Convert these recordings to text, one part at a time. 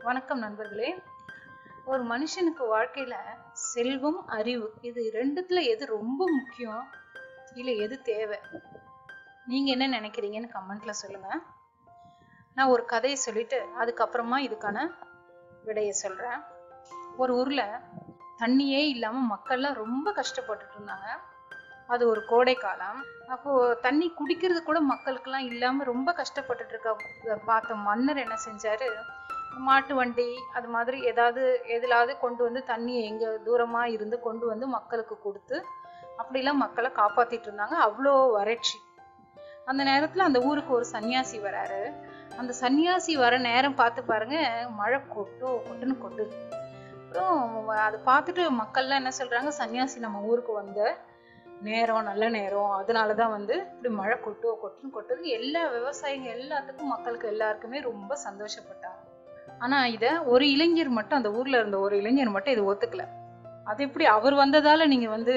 வணக்கம் நண்பர்களே ஒரு மனுஷனுக்கு வாழ்க்கையில செல்வம் அறிவு இது ரெண்டுத்துல எது ரொம்ப முக்கியம் இல்ல எது தேவை நீங்க என்ன நினைக்கிறீங்கன்னு கமெண்ட்ல சொல்லுங்க நான் ஒரு கதையை சொல்லிட்டு அதுக்கப்புறமா இதுக்கான விடையை சொல்றேன் ஒரு ஊர்ல தண்ணியே இல்லாம மக்கள்லாம் ரொம்ப கஷ்டப்பட்டுட்டு இருந்தாங்க அது ஒரு கோடை காலம் அப்போ தண்ணி குடிக்கிறது கூட மக்களுக்கெல்லாம் இல்லாம ரொம்ப கஷ்டப்பட்டுட்டு இருக்க பார்த்த மன்னர் என்ன செஞ்சாரு மாட்டு வண்டி அது மாதிரி ஏதாவது எதிலாவது கொண்டு வந்து தண்ணியை எங்க தூரமா இருந்து கொண்டு வந்து மக்களுக்கு கொடுத்து அப்படிலாம் மக்களை காப்பாத்திட்டு இருந்தாங்க அவ்வளோ வறட்சி அந்த நேரத்துல அந்த ஊருக்கு ஒரு சன்னியாசி வராரு அந்த சன்னியாசி வர நேரம் பார்த்து பாருங்க மழை கொட்டோ கொட்டுன்னு கொட்டுது அப்புறம் அதை பார்த்துட்டு மக்கள்லாம் என்ன சொல்றாங்க சன்னியாசி நம்ம ஊருக்கு வந்த நேரம் நல்ல நேரம் அதனாலதான் வந்து இப்படி மழை கொட்டோ கொட்டுன்னு கொட்டுது எல்லா விவசாயிங்க எல்லாத்துக்கும் மக்களுக்கு எல்லாருக்குமே ரொம்ப சந்தோஷப்பட்டாங்க ஆனா இத ஒரு இளைஞர் மட்டும் அந்த ஊர்ல இருந்த ஒரு இளைஞர் மட்டும் இது ஒத்துக்கல அது எப்படி அவர் வந்ததால நீங்க வந்து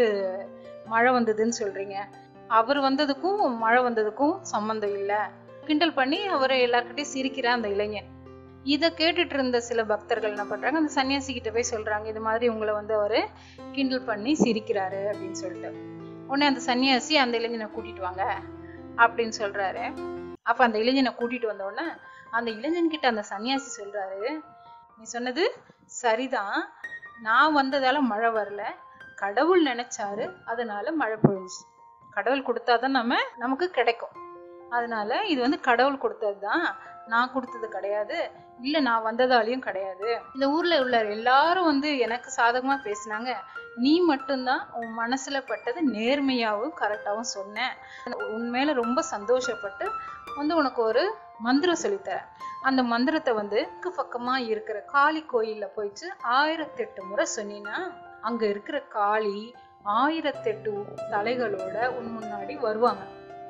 மழை வந்ததுன்னு சொல்றீங்க அவர் வந்ததுக்கும் மழை வந்ததுக்கும் சம்மந்தம் இல்ல கிண்டல் பண்ணி அவரை எல்லார்கிட்டயும் சிரிக்கிற அந்த இளைஞன் இத கேட்டுட்டு இருந்த சில பக்தர்கள் என்ன பண்றாங்க அந்த சன்னியாசி கிட்ட போய் சொல்றாங்க இது மாதிரி உங்களை வந்து அவரு கிண்டல் பண்ணி சிரிக்கிறாரு அப்படின்னு சொல்லிட்டு உடனே அந்த சன்னியாசி அந்த இளைஞனை கூட்டிட்டு வாங்க அப்படின்னு சொல்றாரு அப்ப அந்த இளைஞனை கூட்டிட்டு வந்த உடனே அந்த இளைஞன் கிட்ட அந்த சன்னியாசி சொல்றாரு நீ சொன்னது சரிதான் நான் வந்ததால மழை வரல கடவுள் நினைச்சாரு அதனால மழை பொழிஞ்சு கடவுள் கொடுத்தாதான் நம்ம நமக்கு கிடைக்கும் அதனால இது வந்து கடவுள் கொடுத்ததுதான் நான் கொடுத்தது கிடையாது இல்ல நான் வந்ததாலையும் கிடையாது இந்த ஊர்ல உள்ள எல்லாரும் வந்து எனக்கு சாதகமா பேசினாங்க நீ மட்டும்தான் உன் மனசுல பட்டது நேர்மையாவும் கரெக்டாவும் சொன்ன உன் மேல ரொம்ப சந்தோஷப்பட்டு வந்து உனக்கு ஒரு மந்திரம் சொல்லித்தரேன் அந்த மந்திரத்தை வந்து பக்கமா இருக்கிற காளி கோயில்ல போயிட்டு ஆயிரத்தி எட்டு முறை சொன்னீங்கன்னா அங்க இருக்கிற காளி ஆயிரத்தெட்டு தலைகளோட உன் முன்னாடி வருவாங்க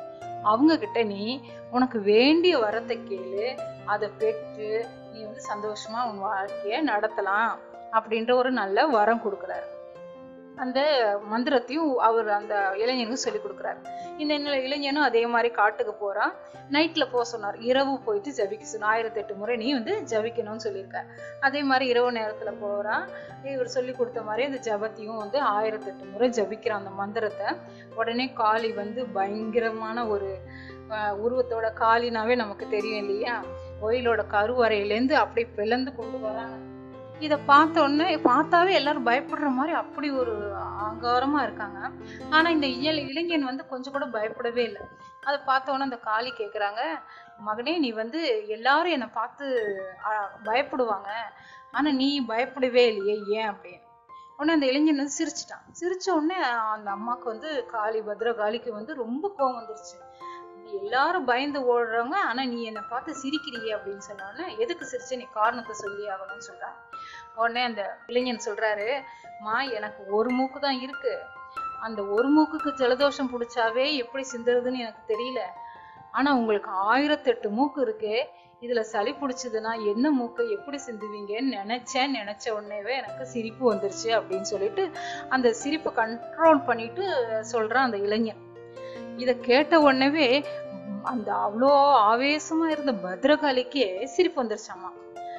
அவங்க கிட்ட நீ உனக்கு வேண்டிய வரத்தை கேளு அதை பெற்று நீ வந்து சந்தோஷமா உன் வாழ்க்கைய நடத்தலாம் அப்படின்ற ஒரு நல்ல வரம் கொடுக்குறாரு அந்த மந்திரத்தையும் அவர் அந்த இளைஞனுக்கு சொல்லி கொடுக்குறாரு இந்த இளைஞனும் அதே மாதிரி காட்டுக்கு போறான் நைட்ல போக சொன்னார் இரவு போயிட்டு ஜபிக்க சொன்ன ஆயிரத்தி எட்டு முறை நீ வந்து ஜபிக்கணும்னு சொல்லியிருக்காரு அதே மாதிரி இரவு நேரத்துல போறான் இவர் சொல்லி கொடுத்த மாதிரி அந்த ஜபத்தையும் வந்து ஆயிரத்தி எட்டு முறை ஜபிக்கிறான் அந்த மந்திரத்தை உடனே காளி வந்து பயங்கரமான ஒரு உருவத்தோட காளினாவே நமக்கு தெரியும் இல்லையா கோயிலோட கருவறையிலேருந்து அப்படியே பிளந்து கொண்டு வராங்க இத பார்த்த உடனே பார்த்தாவே எல்லாரும் பயப்படுற மாதிரி அப்படி ஒரு ஆங்காரமா இருக்காங்க ஆனா இந்த இயல் இளைஞன் வந்து கொஞ்சம் கூட பயப்படவே இல்லை அதை பார்த்த உடனே அந்த காளி கேக்குறாங்க மகனே நீ வந்து எல்லாரும் என்னை பார்த்து பயப்படுவாங்க ஆனா நீ பயப்படவே இல்லையே ஏன் அப்படின்னு உடனே அந்த இளைஞன் வந்து சிரிச்சிட்டான் சிரிச்ச உடனே அந்த அம்மாவுக்கு வந்து காளி பத்ர காளிக்கு வந்து ரொம்ப கோவம் வந்துருச்சு எல்லாரும் பயந்து ஓடுறவங்க ஆனா நீ என்னை பார்த்து சிரிக்கிறியே அப்படின்னு சொன்னோடனே எதுக்கு சிரிச்சு நீ காரணத்தை சொல்லி ஆகணும்னு சொல்றான் உடனே அந்த இளைஞன் சொல்றாரு மா எனக்கு ஒரு மூக்கு தான் இருக்கு அந்த ஒரு மூக்குக்கு ஜலதோஷம் பிடிச்சாவே எப்படி சிந்துறதுன்னு எனக்கு தெரியல ஆனா உங்களுக்கு ஆயிரத்தெட்டு மூக்கு இருக்கு இதுல சளி பிடிச்சதுன்னா என்ன மூக்கை எப்படி சிந்துவீங்கன்னு நினைச்சேன் நினைச்ச உடனேவே எனக்கு சிரிப்பு வந்துருச்சு அப்படின்னு சொல்லிட்டு அந்த சிரிப்பை கண்ட்ரோல் பண்ணிட்டு சொல்றான் அந்த இளைஞன் இத கேட்ட உடனேவே அந்த அவ்வளோ ஆவேசமா இருந்த பத்ரகாளிக்கே சிரிப்பு வந்துருச்சாமா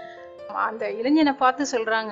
அந்த இளைஞனை பார்த்து சொல்றாங்க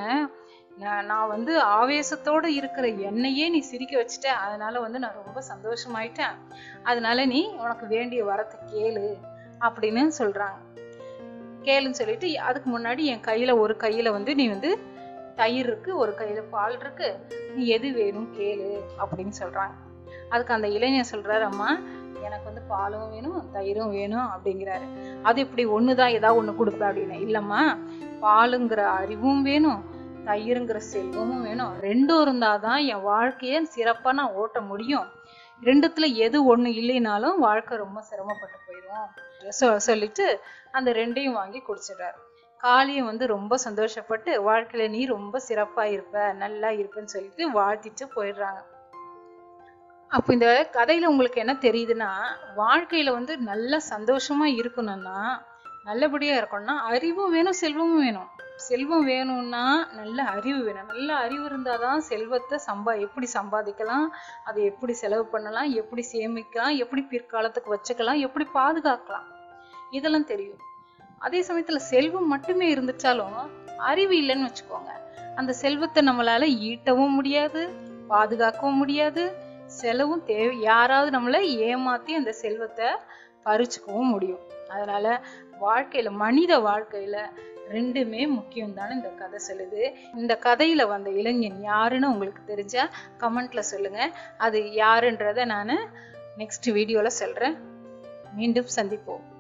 நான் வந்து ஆவேசத்தோட இருக்கிற என்னையே நீ சிரிக்க வச்சுட்ட அதனால வந்து நான் ரொம்ப சந்தோஷமாயிட்டேன் அதனால நீ உனக்கு வேண்டிய வரத்தை கேளு அப்படின்னு சொல்றாங்க கேளுன்னு சொல்லிட்டு அதுக்கு முன்னாடி என் கையில ஒரு கையில வந்து நீ வந்து தயிர் இருக்கு ஒரு கையில பால் இருக்கு நீ எது வேணும் கேளு அப்படின்னு சொல்றாங்க அதுக்கு அந்த இளைஞர் சொல்றாரு அம்மா எனக்கு வந்து பாலும் வேணும் தயிரும் வேணும் அப்படிங்கிறாரு அது இப்படி ஒண்ணுதான் ஏதாவது ஒண்ணு கொடுப்பேன் அப்படின்னு இல்லம்மா பாலுங்கிற அறிவும் வேணும் தயிருங்கிற செல்வமும் வேணும் ரெண்டும் இருந்தாதான் என் வாழ்க்கைய சிறப்பா நான் ஓட்ட முடியும் ரெண்டுத்துல எது ஒண்ணு இல்லைனாலும் வாழ்க்கை ரொம்ப சிரமப்பட்டு போயிடும் சொல்லிட்டு அந்த ரெண்டையும் வாங்கி குடிச்சிடுறாரு காளியும் வந்து ரொம்ப சந்தோஷப்பட்டு வாழ்க்கையில நீ ரொம்ப சிறப்பா இருப்ப நல்லா இருப்பன்னு சொல்லிட்டு வாழ்த்திட்டு போயிடுறாங்க அப்போ இந்த கதையில உங்களுக்கு என்ன தெரியுதுன்னா வாழ்க்கையில வந்து நல்ல சந்தோஷமா இருக்கணும்னா நல்லபடியா இருக்கணும்னா அறிவும் வேணும் செல்வமும் வேணும் செல்வம் வேணும்னா நல்ல அறிவு வேணும் நல்ல அறிவு இருந்தாதான் செல்வத்தை சம்பா எப்படி சம்பாதிக்கலாம் அதை எப்படி செலவு பண்ணலாம் எப்படி சேமிக்கலாம் எப்படி பிற்காலத்துக்கு வச்சுக்கலாம் எப்படி பாதுகாக்கலாம் இதெல்லாம் தெரியும் அதே சமயத்துல செல்வம் மட்டுமே இருந்துச்சாலும் அறிவு இல்லைன்னு வச்சுக்கோங்க அந்த செல்வத்தை நம்மளால ஈட்டவும் முடியாது பாதுகாக்கவும் முடியாது செலவும் தேவை யாராவது நம்மளை ஏமாத்தி அந்த செல்வத்தை பறிச்சுக்கவும் முடியும் அதனால வாழ்க்கையில மனித வாழ்க்கையில ரெண்டுமே முக்கியம் தானே இந்த கதை சொல்லுது இந்த கதையில வந்த இளைஞன் யாருன்னு உங்களுக்கு தெரிஞ்சா கமெண்ட்ல சொல்லுங்க அது யாருன்றத நான் நெக்ஸ்ட் வீடியோல சொல்றேன் மீண்டும் சந்திப்போம்